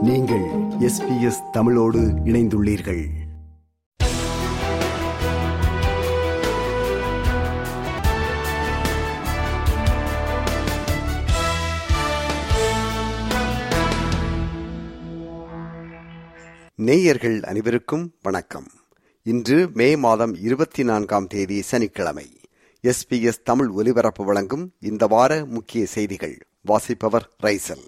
நீங்கள் எஸ்பிஎஸ் தமிழோடு இணைந்துள்ளீர்கள் நேயர்கள் அனைவருக்கும் வணக்கம் இன்று மே மாதம் இருபத்தி நான்காம் தேதி சனிக்கிழமை எஸ்பிஎஸ் தமிழ் ஒலிபரப்பு வழங்கும் இந்த வார முக்கிய செய்திகள் வாசிப்பவர் ரைசல்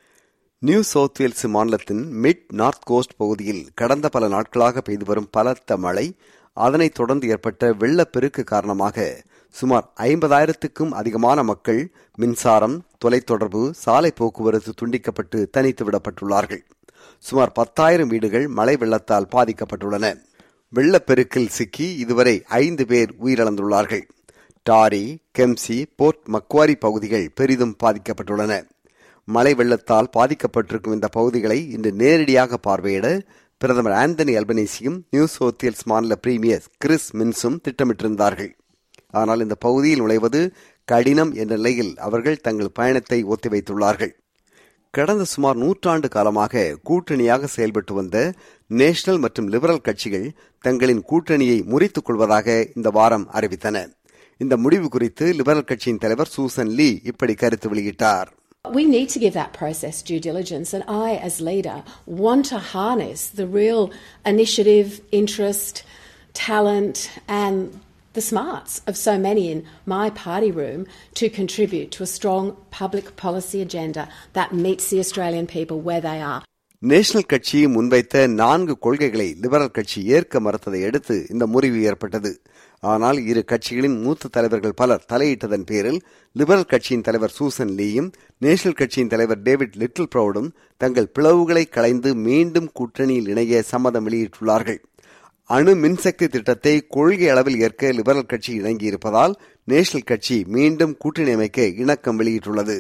நியூ சவுத் வேல்ஸ் மாநிலத்தின் மிட் நார்த் கோஸ்ட் பகுதியில் கடந்த பல நாட்களாக பெய்து வரும் பலத்த மழை அதனைத் தொடர்ந்து ஏற்பட்ட வெள்ளப்பெருக்கு காரணமாக சுமார் ஐம்பதாயிரத்துக்கும் அதிகமான மக்கள் மின்சாரம் தொலைத்தொடர்பு சாலை போக்குவரத்து துண்டிக்கப்பட்டு தனித்து விடப்பட்டுள்ளார்கள் சுமார் பத்தாயிரம் வீடுகள் மழை வெள்ளத்தால் பாதிக்கப்பட்டுள்ளன வெள்ளப்பெருக்கில் சிக்கி இதுவரை ஐந்து பேர் உயிரிழந்துள்ளார்கள் டாரி கெம்சி போர்ட் மக்வாரி பகுதிகள் பெரிதும் பாதிக்கப்பட்டுள்ளன மழை வெள்ளத்தால் பாதிக்கப்பட்டிருக்கும் இந்த பகுதிகளை இன்று நேரடியாக பார்வையிட பிரதமர் ஆந்தனி அல்பனீசியும் நியூ சவுத்வேல்ஸ் மாநில பிரீமியர் கிறிஸ் மின்ஸும் திட்டமிட்டிருந்தார்கள் ஆனால் இந்த பகுதியில் நுழைவது கடினம் என்ற நிலையில் அவர்கள் தங்கள் பயணத்தை ஒத்திவைத்துள்ளார்கள் கடந்த சுமார் நூற்றாண்டு காலமாக கூட்டணியாக செயல்பட்டு வந்த நேஷனல் மற்றும் லிபரல் கட்சிகள் தங்களின் கூட்டணியை முறித்துக் கொள்வதாக இந்த வாரம் அறிவித்தன இந்த முடிவு குறித்து லிபரல் கட்சியின் தலைவர் சூசன் லீ இப்படி கருத்து வெளியிட்டார் We need to give that process due diligence, and I, as leader, want to harness the real initiative, interest, talent, and the smarts of so many in my party room to contribute to a strong public policy agenda that meets the Australian people where they are. National கட்சி முன்வைத்த நான்கு கொள்கைகளை liberal கட்சி ஏற்க மறுத்ததை அடுத்து இந்த முறிவு ஏற்பட்டது ஆனால் இரு கட்சிகளின் மூத்த தலைவர்கள் பலர் தலையிட்டதன் பேரில் லிபரல் கட்சியின் தலைவர் சூசன் லீயும் நேஷனல் கட்சியின் தலைவர் டேவிட் லிட்டில் ப்ரௌடும் தங்கள் பிளவுகளை களைந்து மீண்டும் கூட்டணியில் இணைய சம்மதம் வெளியிட்டுள்ளார்கள் அணு மின்சக்தி திட்டத்தை கொள்கை அளவில் ஏற்க லிபரல் கட்சி இணங்கியிருப்பதால் நேஷனல் கட்சி மீண்டும் கூட்டணி அமைக்க இணக்கம் வெளியிட்டுள்ளது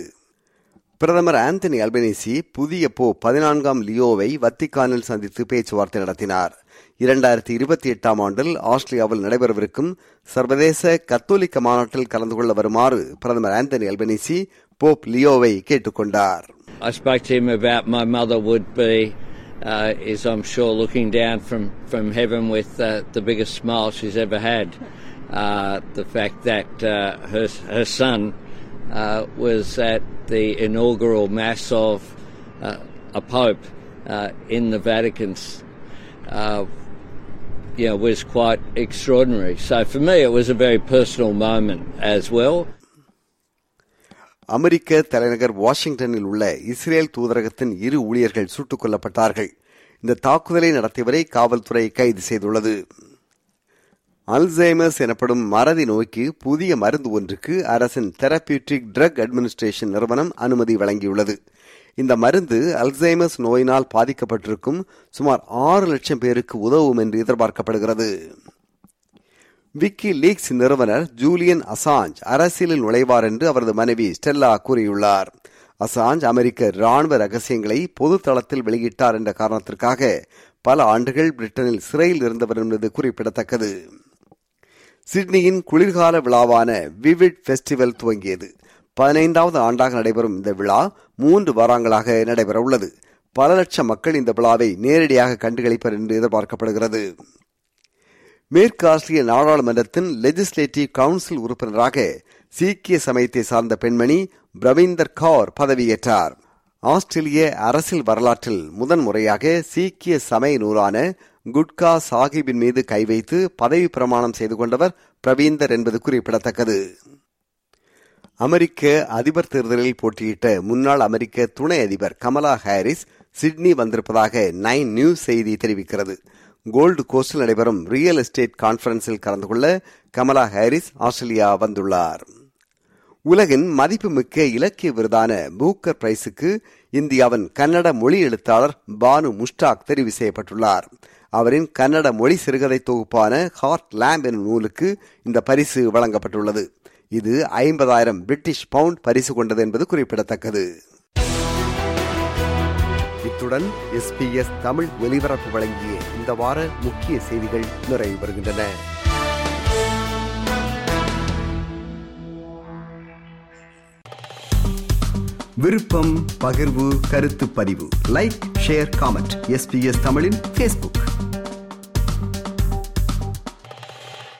பிரதமர் ஆந்தனி அல்பனீசி புதிய போ பதினான்காம் லியோவை வத்திக்கானில் சந்தித்து பேச்சுவார்த்தை நடத்தினார் இரண்டாயிரத்தி இருபத்தி எட்டாம் ஆண்டில் ஆஸ்திரேலியாவில் நடைபெறவிருக்கும் சர்வதேச கத்தோலிக்க மாநாட்டில் கலந்து கொள்ள வருமாறு பிரதமர் ஆந்தனி அல்பனீசி போப் லியோவை கேட்டுக்கொண்டார் I spoke to him about my mother would be, uh, is I'm sure looking down from, from heaven with uh, the biggest smile she's ever had. Uh, the fact that uh, her, her son uh, was at the inaugural mass of uh, a pope uh, in the Vatican's, uh, you know, was quite extraordinary. So for me, it was a very personal moment as well. அமெரிக்க தலைநகர் வாஷிங்டனில் உள்ள Israel தூதரகத்தின் இரு ஊழியர்கள் சுட்டுக் கொல்லப்பட்டார்கள் இந்த தாக்குதலை நடத்தியவரை காவல்துறை கைது செய்துள்ளது அல்சைமர்ஸ் எனப்படும் மறதி நோய்க்கு புதிய மருந்து ஒன்றுக்கு அரசின் தெரபியூட்டிக் ட்ரக் அட்மினிஸ்ட்ரேஷன் நிறுவனம் அனுமதி வழங்கியுள்ளது இந்த மருந்து அல்சைமர்ஸ் நோயினால் பாதிக்கப்பட்டிருக்கும் சுமார் ஆறு லட்சம் பேருக்கு உதவும் என்று எதிர்பார்க்கப்படுகிறது விக்கி லீக்ஸ் நிறுவனர் ஜூலியன் அசாஞ்ச் அரசியலில் நுழைவார் என்று அவரது மனைவி ஸ்டெல்லா கூறியுள்ளார் அசாஞ்ச் அமெரிக்க ராணுவ ரகசியங்களை பொது தளத்தில் வெளியிட்டார் என்ற காரணத்திற்காக பல ஆண்டுகள் பிரிட்டனில் சிறையில் இருந்தவர் என்பது குறிப்பிடத்தக்கது சிட்னியின் குளிர்கால விழாவான விவிட் ஃபெஸ்டிவல் துவங்கியது பதினைந்தாவது ஆண்டாக நடைபெறும் இந்த விழா மூன்று வாரங்களாக நடைபெற உள்ளது பல லட்சம் மக்கள் இந்த விழாவை நேரடியாக கண்டுகளிப்பர் என்று எதிர்பார்க்கப்படுகிறது மேற்கு ஆஸ்திரேலிய நாடாளுமன்றத்தின் லெஜிஸ்லேட்டிவ் கவுன்சில் உறுப்பினராக சீக்கிய சமயத்தை சார்ந்த பெண்மணி பிரவீந்தர் கௌர் பதவியேற்றார் ஆஸ்திரேலிய அரசியல் வரலாற்றில் முதன்முறையாக சீக்கிய சமய நூறான குட்கா சாஹிப்பின் மீது கை வைத்து பதவி பிரமாணம் செய்து கொண்டவர் பிரவீந்தர் என்பது குறிப்பிடத்தக்கது அமெரிக்க அதிபர் தேர்தலில் போட்டியிட்ட முன்னாள் அமெரிக்க துணை அதிபர் கமலா ஹாரிஸ் சிட்னி வந்திருப்பதாக நைன் நியூஸ் செய்தி தெரிவிக்கிறது கோல்டு கோஸ்டில் நடைபெறும் ரியல் எஸ்டேட் கான்பரன்ஸில் கலந்து கொள்ள கமலா ஹாரிஸ் ஆஸ்திரேலியா வந்துள்ளார் உலகின் மதிப்புமிக்க இலக்கிய விருதான பூக்கர் பிரைஸுக்கு இந்தியாவின் கன்னட மொழி எழுத்தாளர் பானு முஷ்டாக் தெரிவு செய்யப்பட்டுள்ளார் அவரின் கன்னட மொழி சிறுகதை தொகுப்பான ஹார்ட் லேம்ப் எனும் நூலுக்கு இந்த பரிசு வழங்கப்பட்டுள்ளது இது ஐம்பதாயிரம் பிரிட்டிஷ் பவுண்ட் பரிசு கொண்டது என்பது குறிப்பிடத்தக்கது இத்துடன் எஸ்பிஎஸ் தமிழ் ஒலிபரப்பு வழங்கிய இந்த வார முக்கிய செய்திகள் நிறைவு பெறுகின்றன விருப்பம் பகிர்வு கருத்து பதிவு லைக் ஷேர் காமெண்ட் எஸ்பிஎஸ் தமிழின் ஃபேஸ்புக்